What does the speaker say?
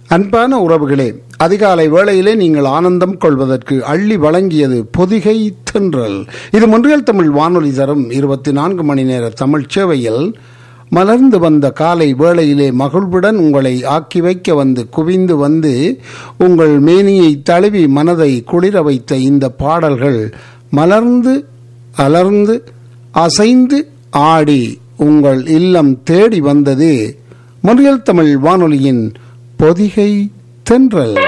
அன்பான உறவுகளே அதிகாலை வேளையிலே நீங்கள் ஆனந்தம் கொள்வதற்கு அள்ளி வழங்கியது பொதிகை தென்றல் இது மொன்றியல் தமிழ் வானொலி தரும் இருபத்தி நான்கு மணி நேர தமிழ் சேவையில் மலர்ந்து வந்த காலை வேளையிலே மகிழ்வுடன் உங்களை ஆக்கி வைக்க வந்து குவிந்து வந்து உங்கள் மேனியை தழுவி மனதை குளிர வைத்த இந்த பாடல்கள் மலர்ந்து அலர்ந்து அசைந்து ஆடி உங்கள் இல்லம் தேடி வந்தது மொழியல் தமிழ் வானொலியின் பொதிகை தென்றல்